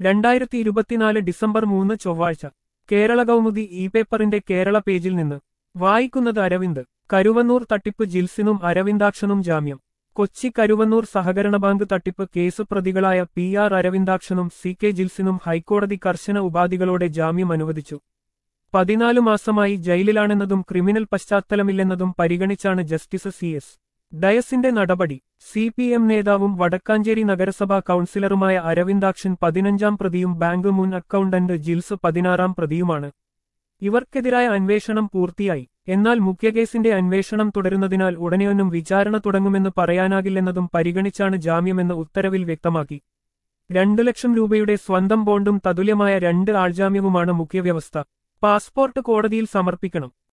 രണ്ടായിരത്തി ഇരുപത്തിനാല് ഡിസംബർ മൂന്ന് ചൊവ്വാഴ്ച കേരള കൗമുദി ഇ പേപ്പറിന്റെ കേരള പേജിൽ നിന്ന് വായിക്കുന്നത് അരവിന്ദ് കരുവന്നൂർ തട്ടിപ്പ് ജിൽസിനും അരവിന്ദാക്ഷനും ജാമ്യം കൊച്ചി കരുവന്നൂർ സഹകരണ ബാങ്ക് തട്ടിപ്പ് കേസ് പ്രതികളായ പി ആർ അരവിന്ദാക്ഷനും സി കെ ജിൽസിനും ഹൈക്കോടതി കർശന ഉപാധികളോടെ ജാമ്യം അനുവദിച്ചു പതിനാലു മാസമായി ജയിലിലാണെന്നതും ക്രിമിനൽ പശ്ചാത്തലമില്ലെന്നതും പരിഗണിച്ചാണ് ജസ്റ്റിസ് സി എസ് ഡയസിന്റെ നടപടി സി പി എം നേതാവും വടക്കാഞ്ചേരി നഗരസഭാ കൌൺസിലറുമായ അരവിന്ദാക്ഷൻ പതിനഞ്ചാം പ്രതിയും ബാങ്ക് മുൻ അക്കൗണ്ടന്റ് ജിൽസ് പതിനാറാം പ്രതിയുമാണ് ഇവർക്കെതിരായ അന്വേഷണം പൂർത്തിയായി എന്നാൽ മുഖ്യകേസിന്റെ അന്വേഷണം തുടരുന്നതിനാൽ ഉടനെയൊന്നും വിചാരണ തുടങ്ങുമെന്ന് പറയാനാകില്ലെന്നതും പരിഗണിച്ചാണ് ജാമ്യമെന്ന് ഉത്തരവിൽ വ്യക്തമാക്കി രണ്ടു ലക്ഷം രൂപയുടെ സ്വന്തം ബോണ്ടും തതുല്യമായ രണ്ട് ആൾജാമ്യവുമാണ് മുഖ്യവ്യവസ്ഥ പാസ്പോർട്ട് കോടതിയിൽ സമർപ്പിക്കണം